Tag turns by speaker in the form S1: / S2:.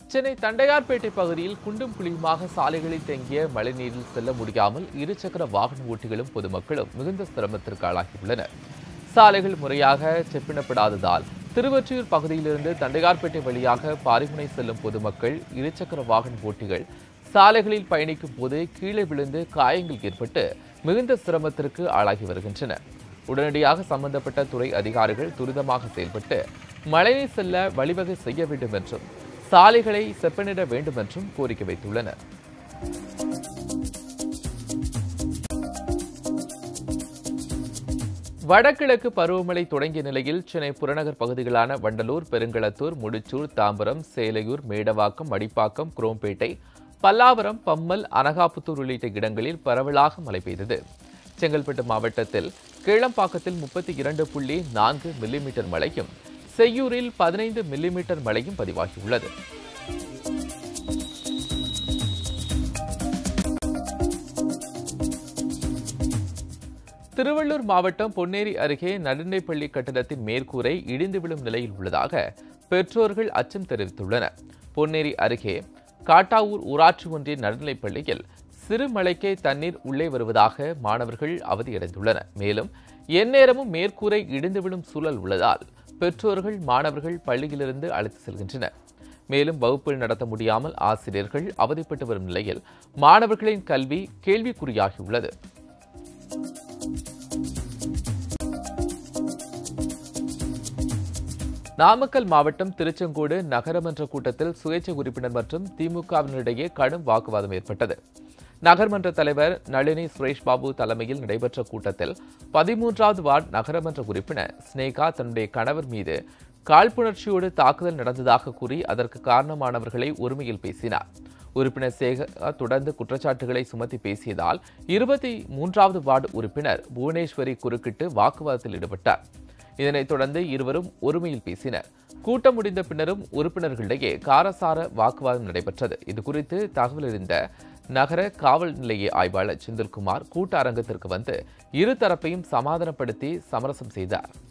S1: சென்னை தண்டையார்பேட்டை பகுதியில் குண்டும் குழியுமாக சாலைகளில் தேங்கிய மழைநீரில் செல்ல முடியாமல் இருசக்கர வாகன ஓட்டிகளும் பொதுமக்களும் மிகுந்த சிரமத்திற்கு ஆளாகியுள்ளனர் சாலைகள் முறையாக செப்பினப்படாததால் திருவொற்றியூர் பகுதியிலிருந்து தண்டையார்பேட்டை வழியாக பாரிமுனை செல்லும் பொதுமக்கள் இருசக்கர வாகன ஓட்டிகள் சாலைகளில் பயணிக்கும் போது கீழே விழுந்து காயங்கள் ஏற்பட்டு மிகுந்த சிரமத்திற்கு ஆளாகி வருகின்றனர் உடனடியாக சம்பந்தப்பட்ட துறை அதிகாரிகள் துரிதமாக செயல்பட்டு மழைநீர் செல்ல வழிவகை செய்ய வேண்டும் என்றும் சாலைகளை செப்பனிட வேண்டும் என்றும் கோரிக்கை வைத்துள்ளனர் வடகிழக்கு பருவமழை தொடங்கிய நிலையில் சென்னை புறநகர் பகுதிகளான வண்டலூர் பெருங்களத்தூர் முடிச்சூர் தாம்பரம் சேலையூர் மேடவாக்கம் மடிப்பாக்கம் குரோம்பேட்டை பல்லாவரம் பம்மல் அனகாபுத்தூர் உள்ளிட்ட இடங்களில் பரவலாக மழை பெய்தது செங்கல்பட்டு மாவட்டத்தில் கீழம்பாக்கத்தில் முப்பத்தி இரண்டு புள்ளி நான்கு மில்லிமீட்டர் மழையும் செய்யூரில் பதினைந்து மில்லிமீட்டர் மழையும் பதிவாகியுள்ளது திருவள்ளூர் மாவட்டம் பொன்னேரி அருகே நடுநிலைப்பள்ளி கட்டடத்தின் மேற்கூரை இடிந்து விழும் நிலையில் உள்ளதாக பெற்றோர்கள் அச்சம் தெரிவித்துள்ளனர் பொன்னேரி அருகே காட்டாவூர் ஊராட்சி ஒன்றிய நடுநிலைப்பள்ளியில் சிறு மழைக்கே தண்ணீர் உள்ளே வருவதாக மாணவர்கள் அவதியடைந்துள்ளனர் மேலும் எந்நேரமும் மேற்கூரை இடிந்து விழும் சூழல் உள்ளதால் பெற்றோர்கள் மாணவர்கள் பள்ளியிலிருந்து அழைத்து செல்கின்றனர் மேலும் வகுப்பில் நடத்த முடியாமல் ஆசிரியர்கள் அவதிப்பட்டு வரும் நிலையில் மாணவர்களின் கல்வி கேள்விக்குறியாகியுள்ளது நாமக்கல் மாவட்டம் திருச்செங்கோடு நகரமன்ற கூட்டத்தில் சுயேட்சை உறுப்பினர் மற்றும் திமுகவினரிடையே கடும் வாக்குவாதம் ஏற்பட்டது நகர்மன்ற தலைவர் நளினி சுரேஷ் பாபு தலைமையில் நடைபெற்ற கூட்டத்தில் பதிமூன்றாவது வார்டு நகரமன்ற உறுப்பினர் ஸ்னேகா தன்னுடைய கணவர் மீது காழ்ப்புணர்ச்சியோடு தாக்குதல் நடந்ததாக கூறி அதற்கு காரணமானவர்களை உரிமையில் பேசினார் உறுப்பினர் சேகா தொடர்ந்து குற்றச்சாட்டுகளை சுமத்தி பேசியதால் இருபத்தி மூன்றாவது வார்டு உறுப்பினர் புவனேஸ்வரி குறுக்கிட்டு வாக்குவாதத்தில் ஈடுபட்டார் இதனைத் தொடர்ந்து இருவரும் ஒருமையில் பேசினர் கூட்டம் முடிந்த பின்னரும் உறுப்பினர்களிடையே காரசார வாக்குவாதம் நடைபெற்றது இதுகுறித்து தகவல் அறிந்த நகர காவல் நிலைய ஆய்வாளர் செந்தில்குமார் கூட்ட அரங்கத்திற்கு வந்து இரு தரப்பையும் சமாதானப்படுத்தி சமரசம் செய்தார்